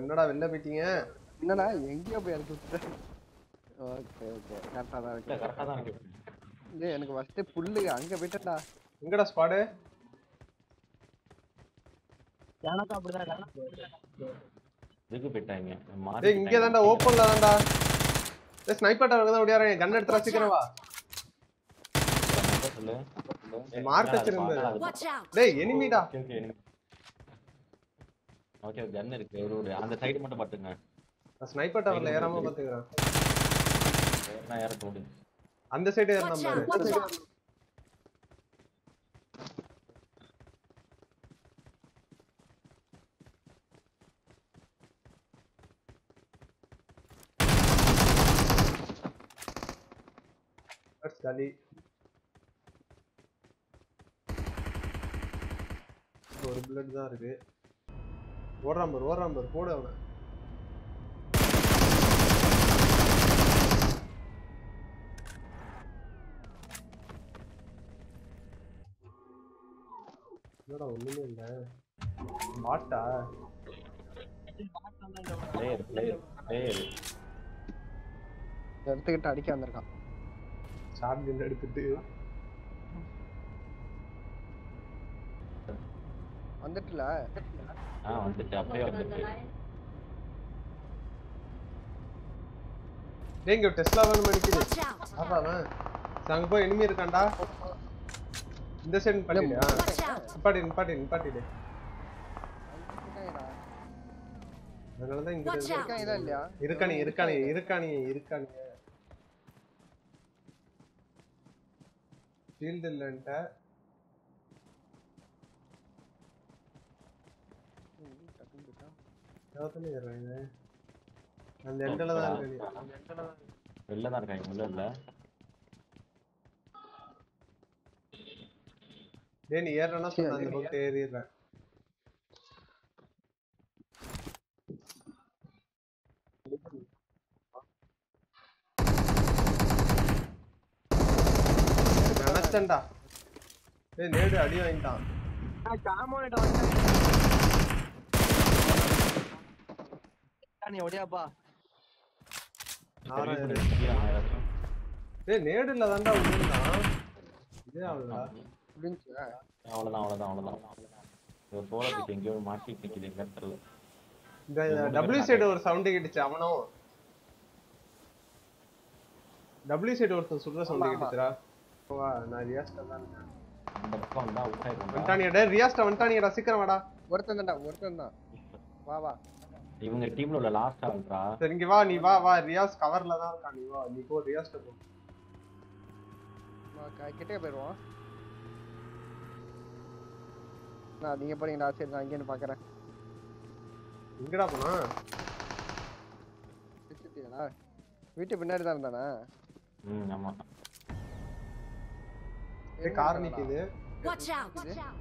என்னடா வெளில போயிட்டீங்க என்னடா எங்கேயோ போய் இறக்கி விட்டுட்ட ஓகே ஓகே கரெக்டாக தான் இல்ல இருக்கு கரெக்டா தான் இருக்கு இது எனக்கு ஃபர்ஸ்ட் புல்லு அங்க போயிட்டா எங்கடா ஸ்பாடு எனக்கும் அப்படிதான் இதுக்கு போயிட்டாங்க மாறி டேய் இங்கே தான்டா ஓப்பன்ல தான்டா டேய் ஸ்னைப்பர் டவர் தான் ஓடியாரன் கன் எடுத்து சீக்கிரம் வா சொல்லு மார்க் வச்சிருந்தது Watch out! டேய் எனிமிடா ஓகே ஓகே ஓகே கன் இருக்கு ஒரு ஒரு அந்த சைடு மட்டும் பாத்துங்க ஸ்னைப்பர் டவர்ல ஏறாம பாத்துக்கிறேன் நான் ஏற தோடு அந்த சைடு ஏறணும் Watch பாரு out! Watch out! That's காலி ஒரு புல்லட் தான் இருக்கு ஓடுறான் பாரு ஓடுறான் பாரு போடு அவனை என்னடா ஒண்ணுமே இல்ல மாட்டா பிளேயர் பிளேயர் பிளேயர் எடுத்துக்கிட்டு அடிக்க வந்திருக்கான் சார்ஜ் எடுத்துட்டு வந்துட்டுல ஆ வந்துட்டு அப்படியே வந்துட்டு டேய் இங்க டெஸ்லா வேணும் நினைக்குது Watch out! அதான் அவன். சரி, அங்க போய் enemy இருக்கான்டா இந்த சைடு நிப்பாட்டிடு ஆ. Watch out! நிப்பாட்டி நிப்பாட்டி நிப்பாட்டிடு அதனாலதான் இங்க Watch இருக்கு. out! இருக்காங்களா இல்லையா இருக்கானே இருக்கானே இருக்கானே இருக்கானே ஃபீல்டு இல்லன்ட்ட டக்குன்னு போயிட்டா. எவ்வளோ ஏறாங்க அந்த எண்டில் தான் இருக்கானே வெளில தான் இருக்காங்க உள்ள இல்ல டேய் நீ ஏறனா சொன்ன அந்த பக்கம் ஏறிடுறேன் நினைச்சேன்டா டேய் நேடு அடி வாங்கிட்டான் காமோனிட்ட வந்து நீ ஒடியாப்பா ஆறாயிரம் தெரியும் யாராச்சும் டேய் நேடு இல்ல தான்டா விழுந்தான் இதே ஆகுதா முடிஞ்சுச்சு அவ்வளவுதான் அவ்வளவுதான் அவ்வளவுதான் ஒரு சோழ போயிட்டு எங்கேயோ மாட்டி நிக்குது எங்க இடத்துல இந்த டபிள்யூ சைடு ஒரு சவுண்ட் கேட்டுச்சு அவனும் டபிள்யூ சைடு ஒருத்தன் சொல்ற சவுண்ட் கேட்டுச்சுடா வா நான் ரியாஸ்டா தான் இருக்கேன் அந்த பக்கம் வந்தா அவுட் ஆயிருக்கும் வந்துட்டானியா டேய் ரியாஸ்டா வந்துட்டானியடா சீக்கிரம் வாடா ஒருத்தன் தான்டா ஒருத்தன் தான் வா வா இவங்க டீம்ல உள்ள லாஸ்ட் ஆள்றா சரி இங்க வா நீ வா வா ரியாஸ் கவர்ல தான் இருக்கான் நீ வா நீ போ ரியாஸ்ட போ வா, க- கிட்டே போயிடுவோம் நான் நீங்க போறீங்களா சரி நான் இங்கேன்னு பாக்குறேன் எங்கடா போனா வச்சுட்டீங்களா வீட்டு பின்னாடி தான் இருந்தானே ம் ஆமா ஏய் கார் நிக்குது Watch out!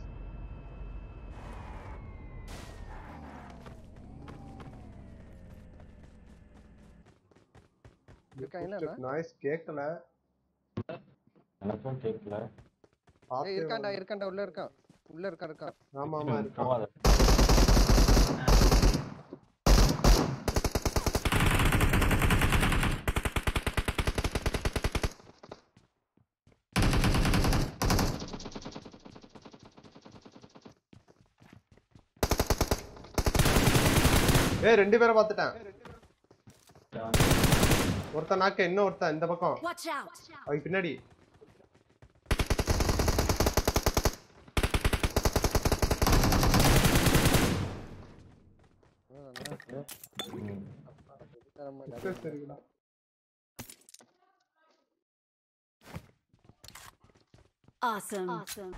இருக்காங்களா நாய்ஸ் கேட்கல எனக்கும் கேட்கல ஏய் பார்த்தே இருக்கான்டா இருக்கான்டா உள்ள இருக்கான் உள்ள இருக்கான் இருக்கான் ஆமா ஆமா இருக்கான் போகாத ஏய் ரெண்டு பேரை பார்த்துட்டேன் ஒருத்தன் நாக்க இன்னும் ஒருத்தன் இந்த பக்கம் Watch out! அவன் பின்னாடி ம். சரி, சரிடா Awesome! Awesome!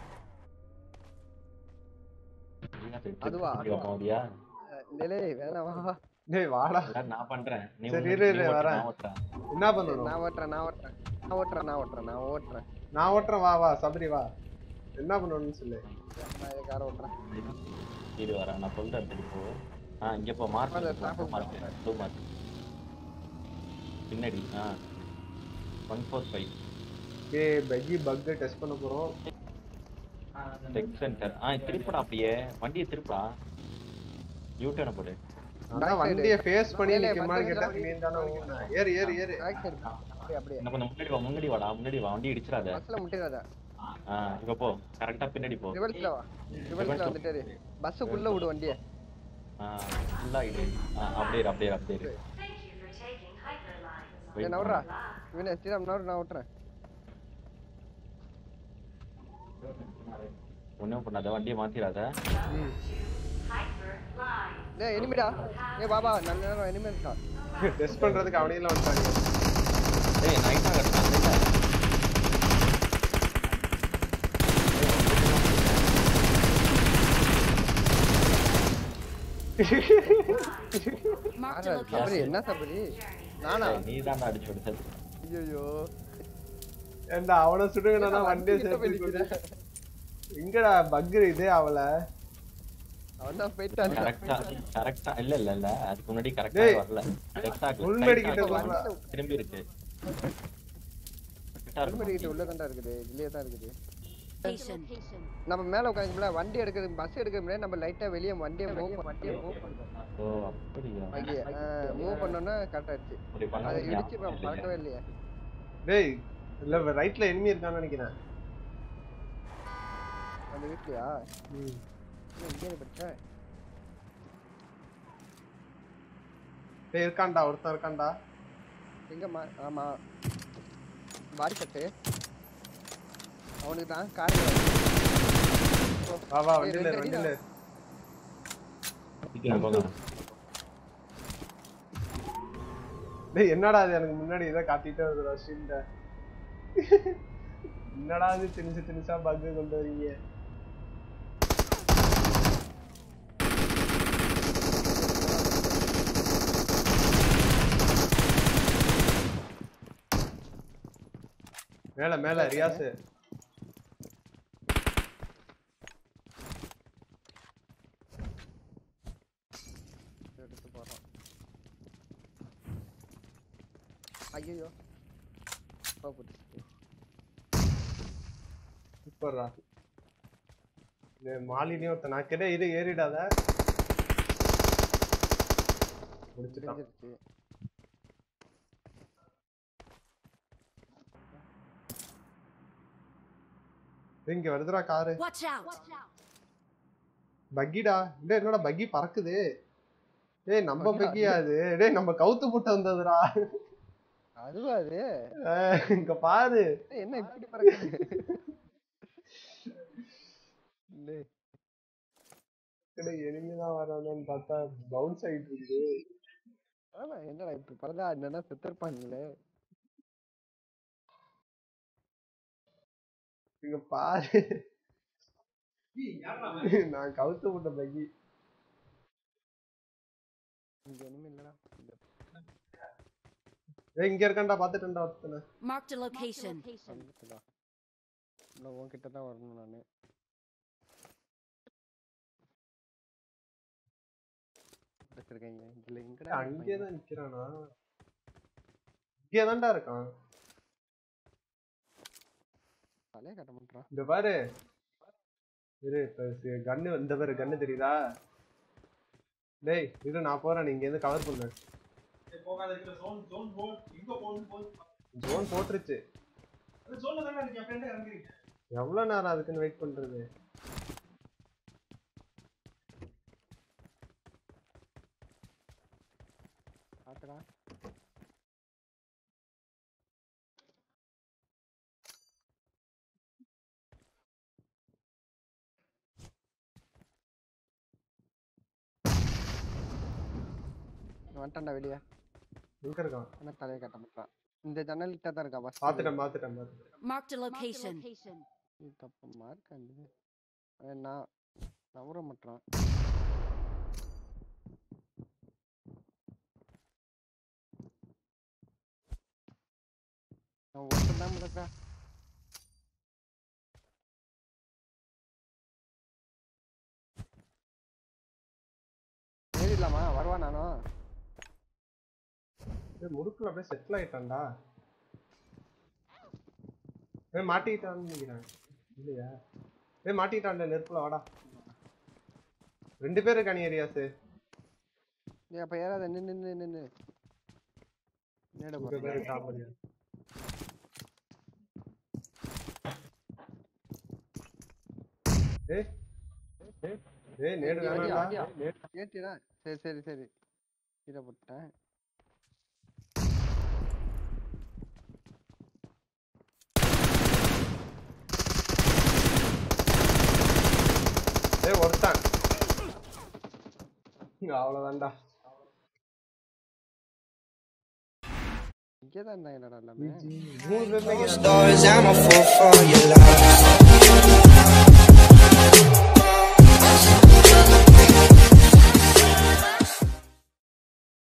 அதுவா? மோதியா லே வேணாம் வா வா டேய் வாடா எல்லாரும் நான் பண்றேன் நீ சரி, ஒண்ணு- இரு, நீ இரு, ஓட்டு, வரேன். நான் ஓட்டுறேன். என்ன பண்ணணும் நான் ஓட்டுறேன் நான் ஓட்டுறேன் நான் ஓட்டுறேன் நான் ஓட்டுறேன் நான் ஓட்டுறேன் நான் ஓட்டுறேன் வா வா சபரி வா என்ன பண்ணணும்னு சொல்லு நான் இந்த காரை ஓட்டுறேன் இரு வரேன் நான் சொல்றேன் இடத்துக்கு போ ஆ இங்க போ மார்க் அந்த blue traffic mark blue mark பின்னாடி ஆ ஒன் ஃபோர் ஃபைவ் ஏய் பக்கி பக் டெஸ்ட் பண்ண போறோம் டெக் சென்டர் ஆ திருப்படா அப்படியே வண்டியை திருப்படா யூ டர்ன் போடு அதான் Back side. வண்டியை ஃபேஸ் பண்ணி இல்ல, நிக்குமான்னு பக்கத்துல கேட்டா நீ தானே ஓடுன. ஏறு ஏறு ஏறு பேக் சைடு அப்படியே அப்படியே இன்னும் கொஞ்சம் முன்னாடி வா முன்னாடி வாடா முன்னாடி வா வண்டி இடிச்சிடாத பஸ்ல முட்டிடாத ஆ இப்ப போ கரெக்டா பின்னாடி போ ரிவர்ஸ்ல வா ரிவர்ஸ்ல வந்துட்டாரு பஸ்ஸுக்குள்ள விடு வண்டியை ஆ ஃபுல்லா இடு ஆ அப்படியே இரு, அப்படியே இரு, அப்படியே இரு. Wait ஏய் நவரா இவனே ஸ்ரீராம் நவரு நான் விட்டுறேன் ஒண்ணும் பண்ணாத வண்டியை மாத்திராத டேய் எனிமிடா ஏய் பாபா நல்ல நேரம் எனிமி இருக்கா டெஸ்ட் பண்றதுக்கு அவனையில வந்துட்டாங்க ஏய் நைட்டா கட்டா Marked a ஆனா, location. சபரி என்ன சபரி நானா நீ தான் அடிச்சு விடுறது ஐயோ ஏண்டா அவனை சுடுவேனா வண்டியை கிட்ட போய் சேர்த்து நிக்கிறேன். எங்கடா பக்கு இதே அவளை அவன் தான் போயிட்டான் கரெக்டா கரெக்டா இல்ல இல்ல இல்ல அதுக்கு முன்னாடி கரெக்டா டேய், வரல கரெக்டா முள்மேடு கிட்ட சொல்றா. திரும்பி இருக்கு கரெக்டா ஹெல்மெட் இருக்கும் கிட்ட உள்ள தான் இருக்குது இதுலயே தான் இருக்குது Location. நம்ம மேல உட்காந்துல வண்டி எடுக்கிறது பஸ் எடுக்கிறது முன்னாடி நம்ம லைட்டா வெளியே வண்டியை மூவ் வண்டியை மூவ் பண்ணுறோம் ஓ அப்படியா வண்டியை மூவ் பண்ணோன்னா கரெக்ட் ஆயிடுச்சு அப்படி பண்ணா அதை இடிச்சு இப்ப பறக்கவே இல்லையே டேய் இல்ல ரைட்ல எனிமி இருக்கான்னு நினைக்கிறேன் அந்த வீட்லயா என்ன இங்கே படிச்ச டேய் இருக்கான்டா ஒருத்தன் இருக்கான்டா எங்க மா ஆமா பாடி கட்டு அவனுக்கு தான் கார் வா வா ஏய், வண்டியில ரெண்டு இரு, வண்டியில இரு. சீக்கிரம் போங்க டேய் என்னடா இது எனக்கு முன்னாடி இதை காட்டிட்டே வருதுடா ஷீல்ட என்னடா இது திணிச்சு திணிச்சா பக்கு கொண்டு வரீங்க மேல மேல ரியாஸ் எடுத்து போறோம் ஐயோ போட்டு சூப்பர்ரா இந்த மாலினியும் ஒருத்தன் நான் கிட்ட இது ஏறிடாத முடிச்சுட்டான் தெரிஞ்சிருச்சு டேய், இங்க வருதுடா காரு Watch out. பக்கிடா டேய் என்னடா பக்கி பறக்குது டேய் நம்ம பக்கிடா, பக்கியா அது டேய் நம்ம கவுத்து போட்டு வந்ததுடா அதுவா அது அஹ், இங்க பாரு ஏய், என்ன இப்படி பறக்குது டேய், டேய் எனிமிதான் வரானு பார்த்தா பவுன்ஸ் ஆயிட்டு இருக்குது ஆமா என்னடா இப்படி பறந்தா என்னன்னா செத்துருப்பாங்களே இங்க பாரு நான் கவுத்து போட்ட பக்கி இங்க ஒண்ணுமே இல்லடா இங்க டேய் இங்க இருக்கான்டா பாத்துட்டேன்டா ஒருத்தனை Marked a location. வந்துட்டுடா இன்னும் உன்கிட்ட தான் வரணும் நானு வச்சிருக்கீங்க இதுல எங்கடா அங்கேயே தான் நிக்கிறானா இங்கே தான்டா இருக்கான் தலைய கட்ட மாட்டான் இந்த பாரு இரு இப்ப கன்னு இந்த பாரு கன்னு தெரியுதா டேய் இரு நான் போறேன் நீ இங்க இருந்து கவர் பண்ணு ஜோன் போட்டுருச்சு எவ்வளவு நேரம் அதுக்குன்னு வெயிட் பண்றது பாத்துடா வந்துட்டான்டா வெளியே எங்க இருக்கான் ஆனா தலைய கட்ட மாட்டான் இந்த ஜன்னல் கிட்ட தான் இருக்கா பஸ் பாத்துட்டேன் பாத்துட்டேன் பாத்துட்டேன் Marked a location. தப்பமா இருக்காண்டு அவன் நான் நவர மாட்டான் அவன் ஒருத்தன் தான் இருக்கா ஏறிடலாமா வருவா நானும் ஏய், முடுக்குல அப்படியே செட்டில் ஆயிட்டான்டா ஏய் மாட்டிக்கிட்டான்னு நினைக்கிறேன் இல்லையா ஏய் மாட்டிக்கிட்டான்டா நெருப்புல வாடா ரெண்டு பேர் இருக்கானி ஏரியாஸ் நீ அப்ப ஏறாத நின்னு நின்னு நின்னு நேட இங்க போறேன் பேரு காமெடியா ஏய் ஏய் நேடு வேணாம்டா ஏத்திடா சரி சரி சரி கீழே போட்டேன் ஏய் ஒருத்தான் அவ்வளவுதான்டா இங்கே தான் இருந்தாங்க எல்லாமே மூணு பேர் Stars, I'm a fool for your love.